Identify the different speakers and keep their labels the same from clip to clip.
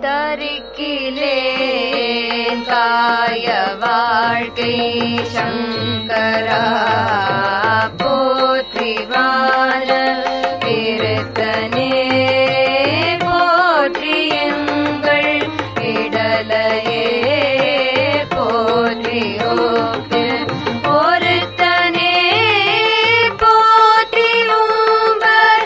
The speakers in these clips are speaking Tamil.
Speaker 1: தரிக்கிலேன் காய வாழ்க்கை சங்கரா போற்றிவான திருத்தனே போற்றி எங்கள் இடலையே போற்றியோ ஒருத்தனே போற்றி உம்பர்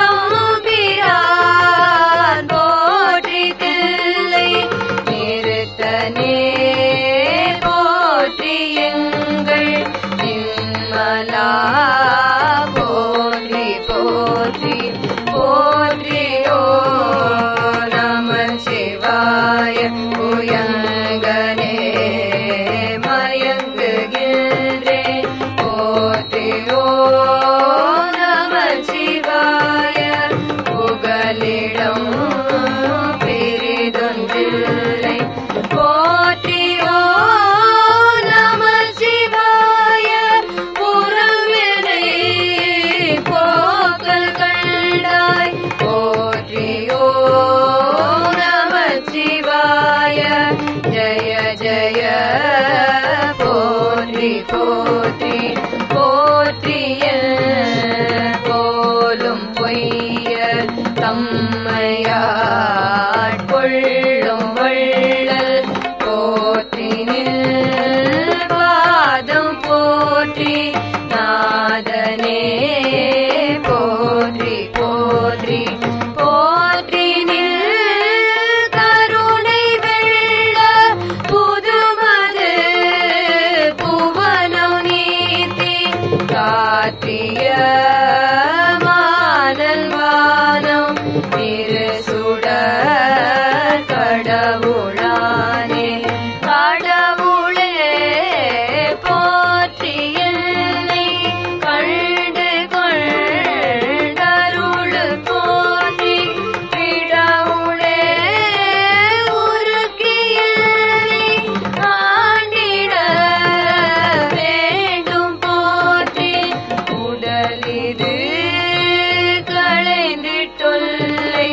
Speaker 1: தம்பிரான் போற்றி தில்லை நிறுத்தனே போற்றி எங்கள் நிம்மலா போற்றி போற்றி போற்றியோ நம சிவாய புயங்கனே மயங்குகின்றேன் போற்றியோ நம சிவாய புகலிடம் பெரிதொன்றில்லை போற்றியோ நம சிவாய புறவினை போக்கல் கண்டாய் போற்றியோ நம சிவாய ஜய ஜய போற்றி போற்றி போற்றிய போலும் பொய்ய தம்மையாட்கொள்ளும் வள்ளல் போற்றினில் பாதம் போற்றி நாதனே போற்றி போற்றி போற்றினில் கருணை வெள்ள புதுமது புவனம் நீத்தி காற்றிய மானல் வானம் திருசுட கடவுளானே கடவுளே போற்றி என்னை கண்டு கொண்டருள் போற்றி விடவுளே உருக்கியனை ஆண்டிட வேண்டும் போற்றி உடலிது களைந்திட்டுள்ளை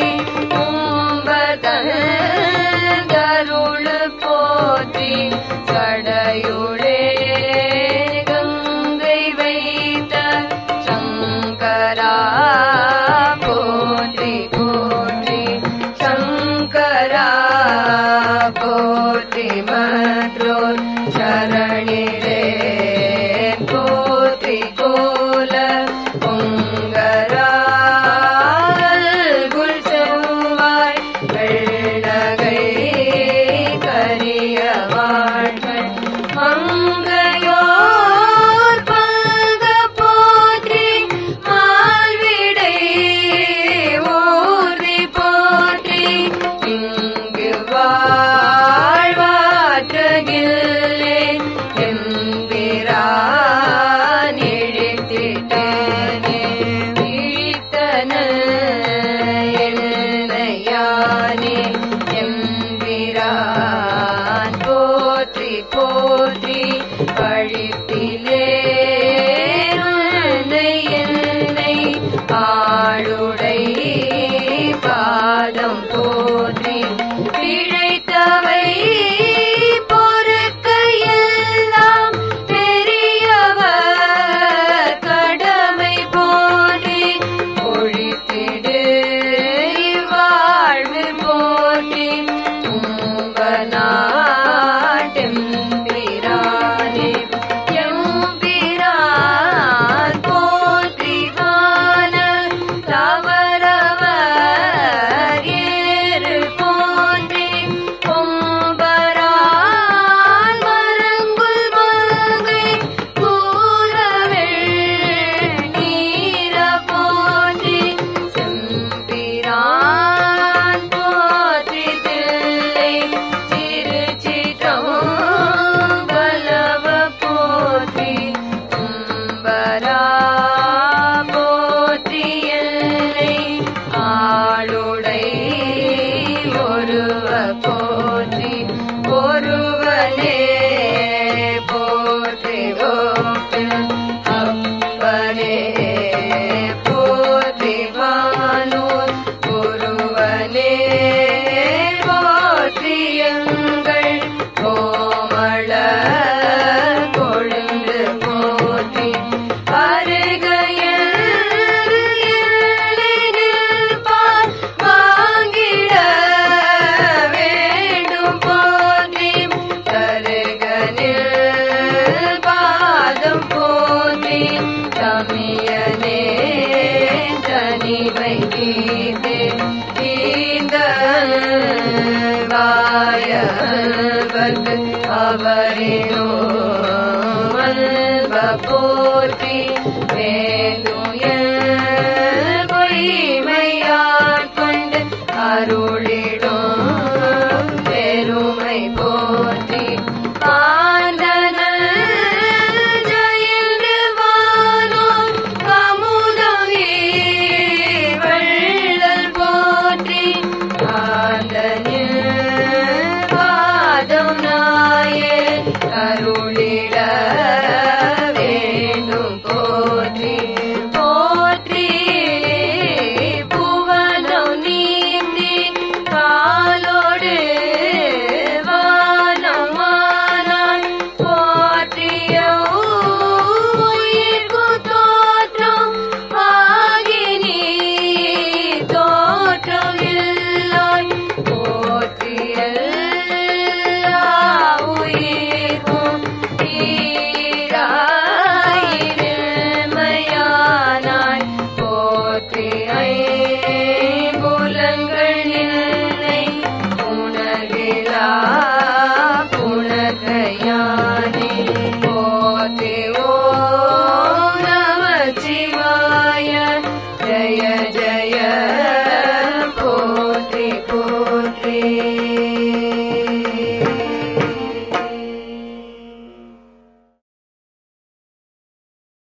Speaker 1: உம்பதருள் போற்றி கடையுளே கங்கை வைத்த சங்கரா போற்றி போற்றி சங்கரா போற்றி மற்றோர் சரணிலே போற்றி கோல பொங்கரால் குல் செவ்வாய் வெள்ளகை கரிய வாழ்கள் மங்கையோர் பல்க போற்றி மால்விடை ஊர்தி போற்றி இங்கு வாழ்வாற்றகில்லே எம்பிரான் இழித்திட்டனே இழித்தன என்னையானே எம்பிரான் போற்றி போற்றி பழித்திலே உன்னை என்னை ஆளுடை பாதம் போற்றி பிழைத்தவை பொறுக்க எல்லாம் பெரியவர் கடமை போற்றி ஒழித்திடு வாழ்வு போற்றி உம்பநாட்டெம்பிரானே எம்பிரான் போற்றி வான தவறவர் ஏறு போற்றி கொம்பரான் மரங்குல் மங்கை கூறவெள் நீர போற்றி செம்பிரான் போற்றி தில்லை திருச்சிற்றம்பலவ போற்றி கும்பரா போற்றி எல்லை ஆளுடை ஒருவ போற்றி ஒருவனே போற்றி கோப்பில் அப்பனே போற்றி வானூர் ஒருவனே போ போற்றி